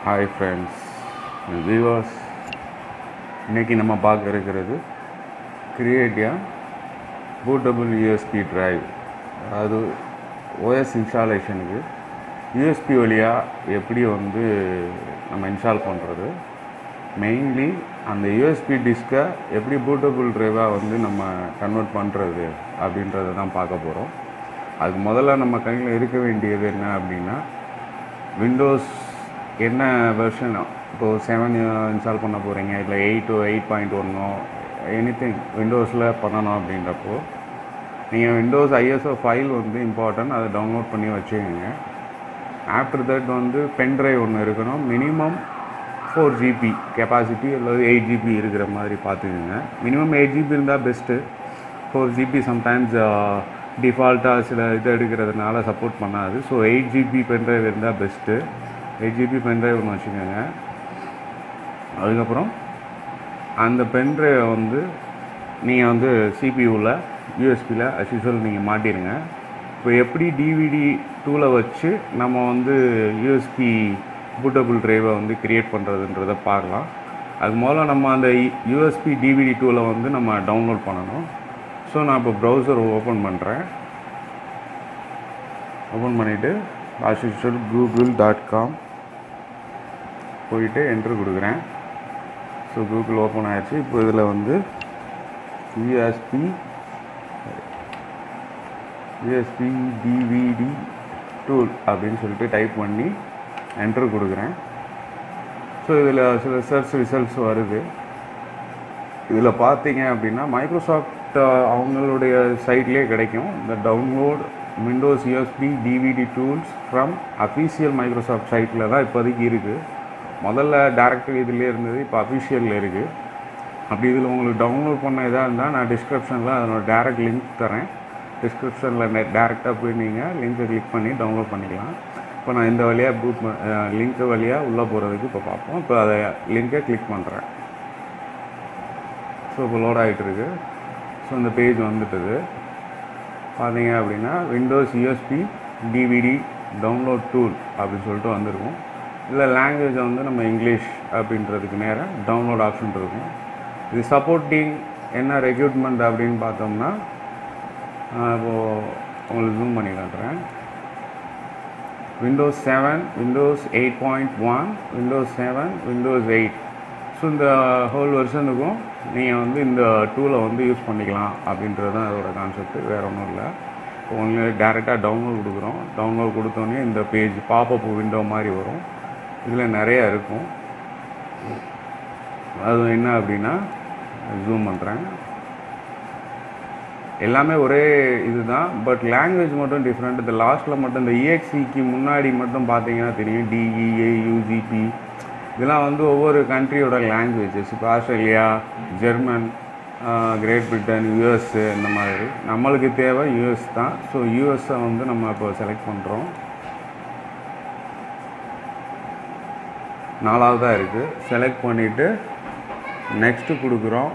hi friends viewers இன்றைக்கி நம்ம பார்க்க இருக்கிறது கிரியேட்டியா பூட்டபிள் யூஎஸ்பி டிரைவ் அது ஓஎஸ் இன்ஸ்டாலேஷனுக்கு யூஎஸ்பி வழியாக எப்படி வந்து நம்ம இன்ஸ்டால் பண்ணுறது மெயின்லி அந்த யூஎஸ்பி டிஸ்கை எப்படி பூட்டபிள் ட்ரைவாக வந்து நம்ம கன்வெர்ட் பண்ணுறது அப்படின்றத தான் பார்க்க போகிறோம் அதுக்கு முதல்ல நம்ம கையில் இருக்க வேண்டியது என்ன அப்படின்னா விண்டோஸ் என்ன வெர்ஷன் இப்போது செவன் இன்ஸ்டால் பண்ண போகிறீங்க இல்லை எயிட்டோ எயிட் பாயிண்ட் ஒன்னோ எனி திங் விண்டோஸில் பண்ணணும் அப்படின்றப்போ நீங்கள் விண்டோஸ் ஐஎஸ்ஓ ஃபைல் வந்து இம்பார்ட்டன்ட் அதை டவுன்லோட் பண்ணி வச்சுக்கோங்க ஆஃப்டர் தட் வந்து பென்ட்ரைவ் ஒன்று இருக்கணும் மினிமம் ஃபோர் ஜிபி கெப்பாசிட்டி அல்லது எயிட் ஜிபி இருக்கிற மாதிரி பார்த்துக்கோங்க மினிமம் எயிட் ஜிபி இருந்தால் பெஸ்ட்டு ஃபோர் ஜிபி சம்டைம்ஸ் டிஃபால்ட்டாக சில இது எடுக்கிறதுனால சப்போர்ட் பண்ணாது ஸோ எயிட் ஜிபி பென்ட்ரைவ் இருந்தால் பெஸ்ட்டு எயிட் ஜிபி பென்ட்ரைவ் ஒன்று வச்சுக்கோங்க அதுக்கப்புறம் அந்த பென்ட்ரைவை வந்து நீங்கள் வந்து சிபியூவில் யூஎஸ்பியில் அஸ்யூஷுவல் நீங்கள் மாட்டிடுங்க இப்போ எப்படி டிவிடி டூவில் வச்சு நம்ம வந்து யூஎஸ்பி பூட்டபிள் ட்ரைவை வந்து க்ரியேட் பண்ணுறதுன்றதை பார்க்கலாம் அது முதல்ல நம்ம அந்த யூஎஸ்பி டிவிடி டூவில் வந்து நம்ம டவுன்லோட் பண்ணணும் ஸோ நான் இப்போ ப்ரௌசர் ஓப்பன் பண்ணுறேன் ஓப்பன் பண்ணிவிட்டு ஆஸ் கூகுள் டாட் காம் போயிட்டு என்ட்ரு கொடுக்குறேன் ஸோ கூகுள் ஓப்பன் ஆயிடுச்சு இப்போ இதில் வந்து யூஎஸ்பி யூஎஸ்பி டிவிடி டூல் அப்படின்னு சொல்லிட்டு டைப் பண்ணி என்ட்ரு கொடுக்குறேன் ஸோ இதில் சில சர்ச் ரிசல்ட்ஸ் வருது இதில் பார்த்தீங்க அப்படின்னா மைக்ரோசாஃப்ட் அவங்களுடைய சைட்லேயே கிடைக்கும் இந்த download Windows USB DVD tools from official Microsoft சைட்டில் தான் இப்போதைக்கு இருக்குது முதல்ல டேரக்டர் இதிலே இருந்தது இப்போ அஃபிஷியலில் இருக்குது அப்படி இதில் உங்களுக்கு டவுன்லோட் பண்ண இதாக இருந்தால் நான் டிஸ்கிரிப்ஷனில் அதனோட டேரக்ட் லிங்க் தரேன் டிஸ்கிரிப்ஷனில் நெட் டேரெக்டாக போய் நீங்கள் லிங்க்கை கிளிக் பண்ணி டவுன்லோட் பண்ணிக்கலாம் இப்போ நான் இந்த வழியாக பூட் லிங்க்கு வழியாக உள்ளே போகிறதுக்கு இப்போ பார்ப்போம் இப்போ அதை லிங்கை கிளிக் பண்ணுறேன் ஸோ இப்போ லோட் ஆகிட்டு இருக்கு ஸோ இந்த பேஜ் வந்துட்டுது பார்த்தீங்க அப்படின்னா Windows USB DVD download tool அப்படின்னு சொல்லிட்டு வந்திருக்கும் இல்லை லாங்குவேஜை வந்து நம்ம இங்கிலீஷ் அப்படின்றதுக்கு நேராக டவுன்லோட் ஆப்ஷன் இருக்கும் இது சப்போர்ட்டிங் என்ன ரெக்யூட்மெண்ட் அப்படின்னு பார்த்தோம்னா இப்போது உங்களுக்கு ஜூம் பண்ணி காட்டுறேன் Windows seven Windows eight point one Windows seven Windows eight so இந்த ஹோல் வெர்ஷனுக்கும் நீங்கள் வந்து இந்த டூலை வந்து யூஸ் பண்ணிக்கலாம் அப்படின்றது தான் அதோட கான்செப்ட் வேறு ஒன்றும் இல்லை இப்போ உங்களுக்கு டேரெக்டாக டவுன்லோட் கொடுக்குறோம் டவுன்லோட் கொடுத்தோன்னே இந்த பேஜ் பாப்பப் விண்டோ மாதிரி வரும் இதில் நிறையா இருக்கும் அது என்ன அப்படின்னா ஜூம் பண்ணுறேன் எல்லாமே ஒரே இதுதான் பட் லாங்குவேஜ் மட்டும் டிஃப்ரெண்ட் இந்த லாஸ்ட்டில் மட்டும் இந்த இஎக்சிக்கு முன்னாடி மட்டும் பார்த்தீங்கன்னா தெரியும் டிஇஏ யூஜிபி இதெல்லாம் வந்து ஒவ்வொரு கண்ட்ரியோட லாங்குவேஜஸ் இப்போ Australia German Great Britain US இந்த மாதிரி நம்மளுக்கு தேவை யூஎஸ் தான் ஸோ யூஎஸ்ஸை வந்து நம்ம இப்போ செலக்ட் பண்ணுறோம் நாலாவதாக இருக்குது செலக்ட் பண்ணிவிட்டு நெக்ஸ்ட்டு கொடுக்குறோம்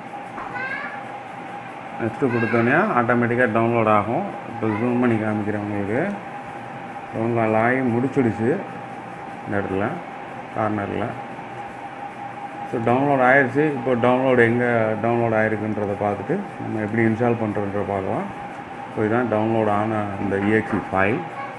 நெக்ஸ்ட்டு கொடுத்தோன்னே ஆட்டோமேட்டிக்காக டவுன்லோட் ஆகும் இப்போ ஜூம் பண்ணி காமிக்கிறேன் உங்களுக்கு டவுன்லோட் ஆகி முடிச்சிடுச்சு இந்த இடத்துல கார்னரில் ஸோ டவுன்லோட் ஆயிடுச்சு இப்போ டவுன்லோட் எங்கே டவுன்லோட் ஆகிருக்குன்றதை பார்த்துட்டு நம்ம எப்படி இன்ஸ்டால் பண்ணுறன்ற பார்க்கலாம் ஸோ இதுதான் டவுன்லோட் ஆன அந்த இஎக்சி ஃபைல்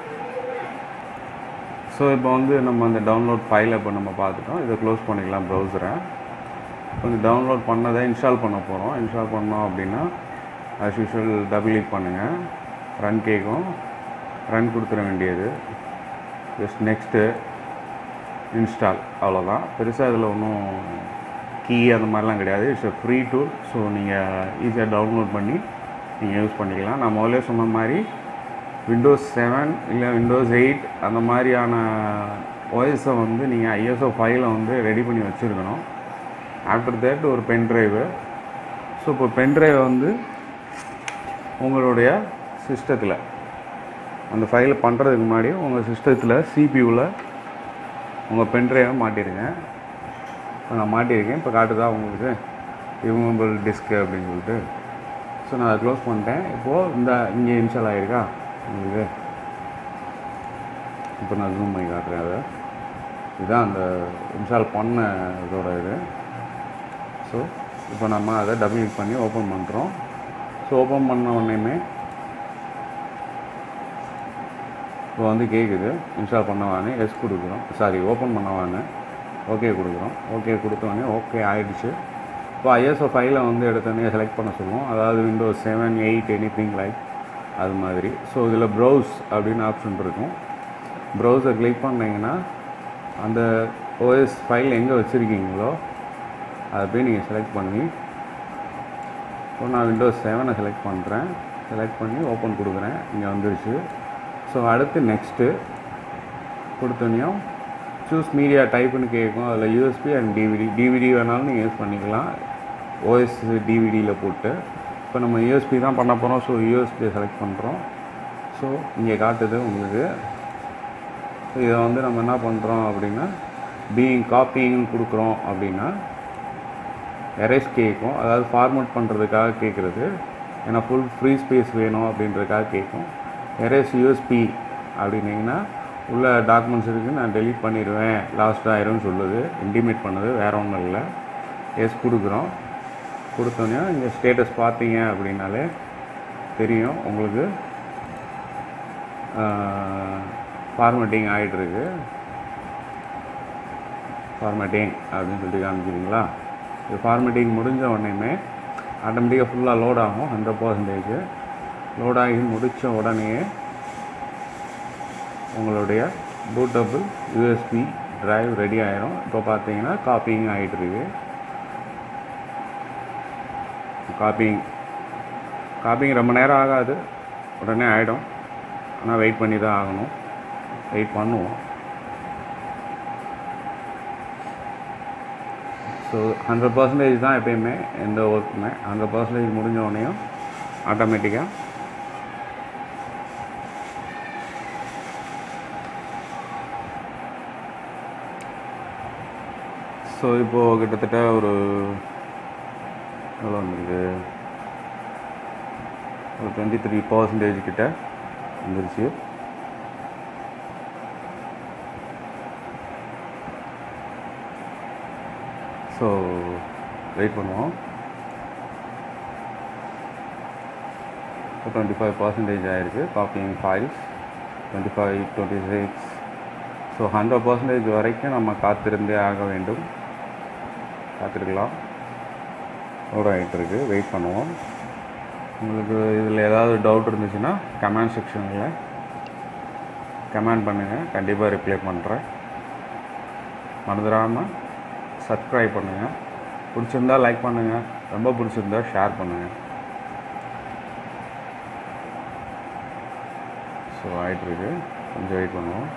ஸோ இப்போ வந்து நம்ம அந்த டவுன்லோட் ஃபைலை இப்போ நம்ம பார்த்துட்டோம் இதை க்ளோஸ் பண்ணிக்கலாம் ப்ரௌசரை கொஞ்சம் டவுன்லோட் பண்ணதை இன்ஸ்டால் பண்ண போகிறோம் இன்ஸ்டால் பண்ணோம் அப்படின்னா ஆஸ் யூஷுவல் டபுள் கிளிக் பண்ணுங்கள் ரன் கேட்கும் ரன் கொடுத்துட வேண்டியது ஜஸ்ட் நெக்ஸ்ட்டு இன்ஸ்டால் அவ்வளோதான் பெருசாக இதில் ஒன்றும் கீ அந்த மாதிரிலாம் கிடையாது it's a free tool so நீங்கள் ஈஸியாக டவுன்லோட் பண்ணி நீங்கள் யூஸ் பண்ணிக்கலாம் நான் முதல்ல சொன்ன மாதிரி விண்டோஸ் செவன் இல்லை விண்டோஸ் எயிட் அந்த மாதிரியான ஓஎஸை வந்து நீங்கள் ஐஎஸ்ஓ ஃபைலை வந்து ரெடி பண்ணி வச்சுருக்கணும் ஆஃப்டர் தேட் ஒரு பென் ட்ரைவு ஸோ இப்போ பென் ட்ரைவை வந்து உங்களுடைய சிஸ்டத்தில் அந்த ஃபைலை பண்ணுறதுக்கு முன்னாடி உங்கள் சிஸ்டத்தில் சிபியூவில் உங்கள் பென் ட்ரைவை மாட்டிடுங்க இப்போ நான் மாட்டியிருக்கேன் இப்போ காட்டுதா உங்களுக்கு ரிமூவபிள் டிஸ்க்கு அப்படின்னு சொல்லிட்டு ஸோ நான் அதை க்ளோஸ் பண்ணிட்டேன் இப்போது இந்த இங்கே இன்ஸ்டால் ஆகிருக்கா உங்களுக்கு இப்போ நான் ஜூம் பண்ணி காட்டுறேன் அதை இதுதான் அந்த இன்ஸ்டால் பண்ண இதோட இது ஸோ இப்போ நம்ம அதை டபுள் கிளிக் பண்ணி ஓப்பன் பண்ணுறோம் ஸோ ஓப்பன் பண்ண உடனேமே இப்போ வந்து கேட்குது இன்ஸ்டால் பண்ணவானே எஸ் கொடுக்குறோம் சாரி ஓப்பன் பண்ணவானே ஓகே கொடுக்குறோம் ஓகே கொடுத்தோடனே ஓகே ஆயிடுச்சு இப்போ ஐஎஸ்ஓ ஃபைலை வந்து எடுத்தோடனே செலக்ட் பண்ண சொல்லுவோம் அதாவது Windows seven eight anything like அது மாதிரி ஸோ இதில் ப்ரௌஸ் அப்படின்னு ஆப்ஷன் இருக்கும் ப்ரௌசரை கிளிக் பண்ணிங்கன்னா அந்த ஓஎஸ் ஃபைல் எங்கே வச்சுருக்கீங்களோ அதை போய் நீங்கள் செலக்ட் பண்ணி இப்போ நான் விண்டோஸ் செவனை செலக்ட் பண்ணுறேன் செலக்ட் பண்ணி ஓப்பன் கொடுக்குறேன் இங்கே வந்துருச்சு ஸோ அடுத்து நெக்ஸ்ட்டு கொடுத்தோன்னையும் சூஸ் மீடியா டைப்புன்னு கேட்கும் அதில் யூஎஸ்பி அண்ட் டிவிடி டிவிடி வேணாலும் நீங்கள் யூஸ் பண்ணிக்கலாம் ஓஎஸ் டிவிடியில் போட்டு இப்போ நம்ம யூஎஸ்பி தான் பண்ண போகிறோம் ஸோ யூஎஸ்பியை செலக்ட் பண்ணுறோம் ஸோ இங்கே காட்டுது உங்களுக்கு இதை வந்து நம்ம என்ன பண்ணுறோம் அப்படின்னா பீயிங் காப்பிங்னு கொடுக்குறோம் அப்படின்னா எரேஸ் கேட்கும் அதாவது ஃபார்மேட் பண்ணுறதுக்காக கேட்குறது ஏன்னா ஃபுல் ஃப்ரீ ஸ்பேஸ் வேணும் அப்படின்றதுக்காக கேட்கும் எரேஸ் யூஎஸ்பி அப்படின்னீங்கன்னா உள்ள டாக்குமெண்ட்ஸ் இருக்குது நான் டெலீட் பண்ணிடுவேன் லாஸ்ட் ஆயிரும்னு சொல்லுது இன்டிமேட் பண்ணுது வேறு ஒன்றும் இல்லை எஸ் கொடுக்குறோம் கொடுத்தோன்னே இங்கே ஸ்டேட்டஸ் பார்த்தீங்க அப்படின்னாலே தெரியும் உங்களுக்கு ஃபார்மேட்டிங் ஆகிட்டுருக்கு ஃபார்மேட்டிங் அப்படின்னு சொல்லிட்டு காமிக்கிறீங்களா இது ஃபார்மேட்டிங் முடிஞ்ச உடனேமே ஆட்டோமேட்டிக்காக ஃபுல்லாக லோட் ஆகும் ஹண்ட்ரட் பர்சன்டேஜ் லோட் ஆகி முடித்த உடனேயே உங்களுடைய பூட்டபிள் யூஎஸ்பி டிரைவ் ரெடி ஆயிரும் இப்போ பார்த்தீங்கன்னா காப்பிங் ஆகிட்டு இருக்கு காப்பிங் காப்பிங் ரொம்ப நேரம் ஆகாது உடனே ஆகிடும் ஆனால் வெயிட் பண்ணி தான் ஆகணும் வெயிட் பண்ணுவோம் ஸோ ஹண்ட்ரட் பர்சன்டேஜ் தான் எப்பயுமே எந்த ஒர்க்குமே ஹண்ட்ரட் பர்சன்டேஜ் முடிஞ்ச உடனேயும் ஆட்டோமேட்டிக்காக ஸோ இப்போது கிட்டத்தட்ட ஒரு எவ்வளோ வந்துருக்கு ஒரு டுவெண்ட்டி த்ரீ பர்சன்டேஜ் கிட்ட வந்துருச்சு ஸோ வெயிட் பண்ணுவோம் டுவெண்ட்டி ஃபைவ் பர்சன்டேஜ் ஆகிருக்கு copying files twenty five twenty six so hundred percentage வரைக்கும் நம்ம காத்திருந்தே ஆக வேண்டும் காத்திருக்கலாம் லோட் ஆகிட்டு இருக்கு வெயிட் பண்ணுவோம் உங்களுக்கு இதில் ஏதாவது டவுட் இருந்துச்சுன்னா கமெண்ட் செக்ஷனில் கமெண்ட் பண்ணுங்கள் கண்டிப்பாக ரிப்ளை பண்ணுறேன் மறந்துடாமல் சப்ஸ்கிரைப் பண்ணுங்கள் பிடிச்சிருந்தா லைக் பண்ணுங்கள் ரொம்ப பிடிச்சிருந்தா ஷேர் பண்ணுங்கள் ஸோ ஆகிட்டுருக்கு கொஞ்சம் வெயிட் பண்ணுவோம்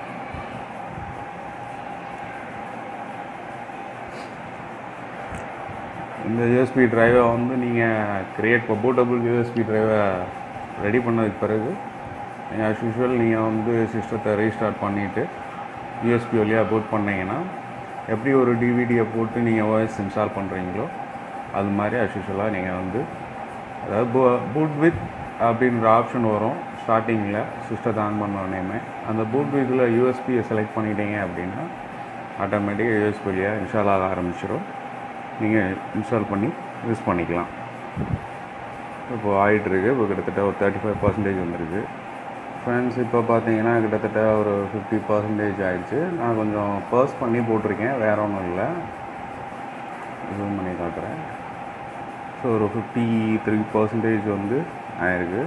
இந்த யூஎஸ்பி ட்ரைவை வந்து நீங்கள் க்ரியேட் போர்ட்டபுள் யூஎஸ்பி ட்ரைவை ரெடி பண்ணதுக்கு பிறகு நீங்கள் ஆஸ் யூஷுவல் நீங்கள் வந்து சிஸ்டத்தை ரீஸ்டார்ட் பண்ணிவிட்டு யூஎஸ்பி வழியாக போட் பண்ணிங்கன்னா எப்படி ஒரு டிவிடியை போட்டு நீங்கள் ஓஎஸ் இன்ஸ்டால் பண்ணுறீங்களோ அது மாதிரி ஆஸ் யூஷுவலாக நீங்கள் வந்து அதாவது போ பூட் வித் அப்படின்ற ஆப்ஷன் வரும் ஸ்டார்டிங்கில் சிஸ்டத்தை ஆன் பண்ண உடனேமே அந்த பூட் வித்தில் யூஎஸ்பியை செலக்ட் பண்ணிட்டீங்க அப்படின்னா ஆட்டோமேட்டிக்காக யூஎஸ்பி வழியாக இன்ஸ்டால் ஆக ஆரம்பிச்சிடும் நீங்கள் இன்ஸ்டால் பண்ணி யூஸ் பண்ணிக்கலாம் இப்போது ஆகிட்டுருக்கு இப்போ கிட்டத்தட்ட ஒரு தேர்ட்டி ஃபைவ் பர்சன்டேஜ் வந்துருக்கு ஃப்ரெண்ட்ஸ் இப்போ பார்த்தீங்கன்னா கிட்டத்தட்ட ஒரு ஃபிஃப்டி பர்சன்டேஜ் ஆயிடுச்சு நான் கொஞ்சம் பர்ஸ் பண்ணி போட்டிருக்கேன் வேறு ஒன்றும் இல்லை ஜூம் பண்ணி காட்டுறேன் ஸோ ஒரு ஃபிஃப்டி த்ரீ பர்சன்டேஜ் வந்து ஆயிருக்கு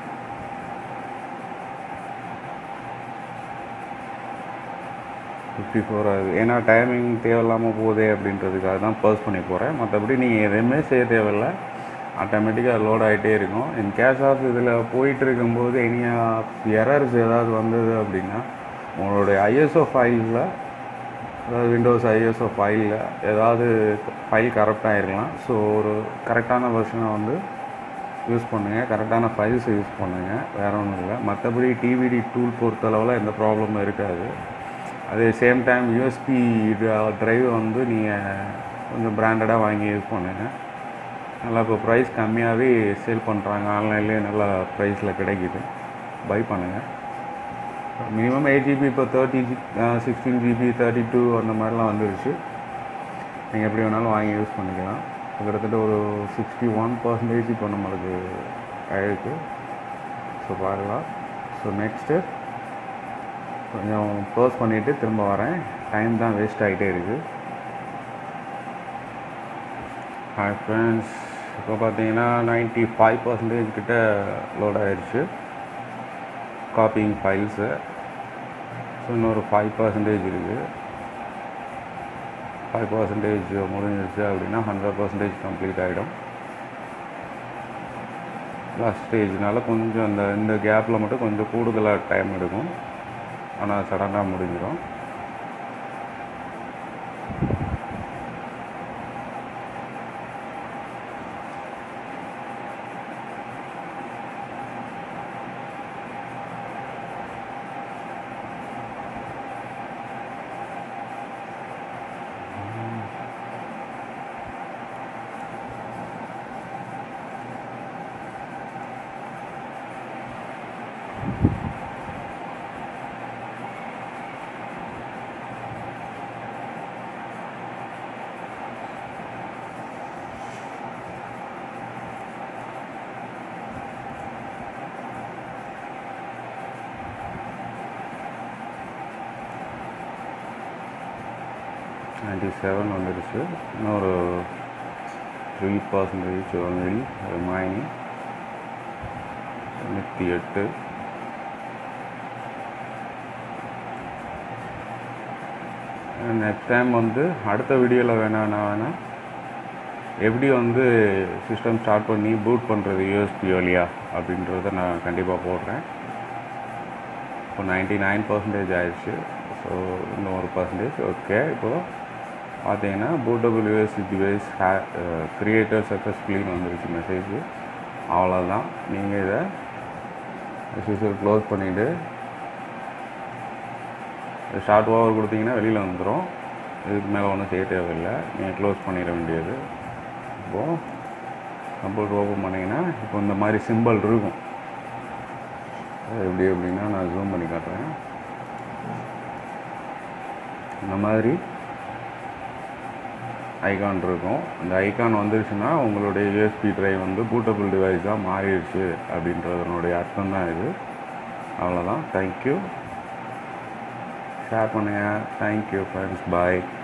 ஃபிஃப்டி ஃபோர் ஆகுது ஏன்னா டைமிங் தேவையில்லாமல் போகுதே அப்படின்றதுக்காக தான் பர்ஸ் பண்ணி போகிறேன் மற்றபடி நீங்கள் எதுவுமே செய்ய தேவையில்லை ஆட்டோமேட்டிக்காக லோட் ஆகிட்டே இருக்கும் இன் கேஸ் ஆஃப் இதில் போயிட்டு இருக்கும்போது எனி எரர்ஸ் ஏதாவது வந்தது அப்படின்னா உங்களுடைய ஐஎஸ்ஓ ஃபைலில் அதாவது விண்டோஸ் ஐஎஸ்ஓ ஃபைலில் ஏதாவது ஃபைல் கரெக்டாக இருக்கலாம் ஸோ ஒரு கரெக்டான வெர்ஷனை வந்து யூஸ் பண்ணுங்கள் கரெக்டான ஃபைல்ஸை யூஸ் பண்ணுங்கள் வேறு ஒன்றும் இல்லை மற்றபடி டிவிடி டூல் பொறுத்தளவில் எந்த ப்ராப்ளமும் இருக்காது அதே சேம் டைம் யூஎஸ்பி ட்ரைவ் வந்து நீங்கள் கொஞ்சம் பிராண்டடாக வாங்கி யூஸ் பண்ணுங்கள் நல்லா இப்போ ப்ரைஸ் கம்மியாகவே சேல் பண்ணுறாங்க ஆன்லைன்லேயே நல்லா ப்ரைஸில் கிடைக்கிது பை பண்ணுங்கள் மினிமம் எயிட் ஜிபி இப்போ thirty sixteen GB thirty two அந்த மாதிரிலாம் வந்துருச்சு நீங்கள் எப்படி வேணாலும் வாங்கி யூஸ் பண்ணிக்கலாம் கிட்டத்தட்ட ஒரு சிக்ஸ்டி ஒன் பர்சன்டேஜ் இப்போ நம்மளுக்கு ஆயிருக்கு ஸோ பார்க்கலாம் ஸோ நெக்ஸ்ட்டு கொஞ்சம் க்ளோஸ் பண்ணிவிட்டு திரும்ப வரேன் டைம் தான் வேஸ்ட் ஆகிட்டே இருக்குது ஹாய் ஃப்ரெண்ட்ஸ் இப்போ பார்த்தீங்கன்னா நைன்ட்டி ஃபைவ் பர்சன்டேஜ் கிட்ட லோட் ஆயிடுச்சு காப்பிங் ஃபைல்ஸு ஸோ இன்னொரு ஃபைவ் பர்சன்டேஜ் இருக்குது ஃபைவ் பர்சன்டேஜ் முடிஞ்சிருச்சு அப்படின்னா ஹண்ட்ரட் பர்சன்டேஜ் கம்ப்ளீட் ஆகிடும் லாஸ்ட் ஸ்டேஜ்னால கொஞ்சம் அந்த இந்த கேப்பில் மட்டும் கொஞ்சம் கூடுதலாக டைம் எடுக்கும் ஆனால் சடனாக முடிஞ்சிடும் நைன்டி செவன் வந்துடுச்சு இன்னொரு த்ரீ பர்சன்டேஜ் ஒன்லி ரிமைனிங் தொண்ணூற்றி எட்டு நெக்ஸ்ட் டைம் வந்து அடுத்த வீடியோவில் வேணான்னா வேணால் எப்படி வந்து சிஸ்டம் ஸ்டார்ட் பண்ணி பூட் பண்ணுறது யூஎஸ்பி வழியா அப்படின்றத நான் கண்டிப்பாக போடுறேன் இப்போ நைன்டி நைன் பர்சன்டேஜ் ஆயிடுச்சு ஸோ இன்னும் ஒரு பர்சன்டேஜ் ஓகே இப்போது பார்த்தீங்கன்னா பூட்டபிள் யூஎஸ்பி டிவைஸ் ஹே க்ரியேட்டர் சக்ஸஸ்ஃபுல்லின்னு வந்துருச்சு மெசேஜ் அவ்வளோதான் நீங்கள் இதை யூஸ்வல் க்ளோஸ் பண்ணிவிட்டு ஷார்ட் ஓவர் கொடுத்தீங்கன்னா வெளியில் வந்துடும் இதுக்கு மேலே ஒன்றும் செய்ய தேவையில்லை நீங்கள் க்ளோஸ் பண்ணிட வேண்டியது இப்போது கம்ப்யூட்டர் ஓப்பன் பண்ணிங்கன்னா இப்போ இந்த மாதிரி சிம்பிள் இருக்கும் அது எப்படி எப்படின்னா நான் ஜூம் பண்ணி காட்டுறேன் இந்த மாதிரி ஐகான் இருக்கும் இந்த ஐகான் வந்துருச்சுன்னா உங்களுடைய யூஎஸ்பி ட்ரைவ் வந்து பூட்டபிள் டிவைஸாக மாறிடுச்சு அப்படின்றதனுடைய அர்த்தம் தான் இது அவ்வளோதான் தேங்க்யூ ஷேர் பண்ணுங்கள் தேங்க்யூ ஃப்ரெண்ட்ஸ் பாய்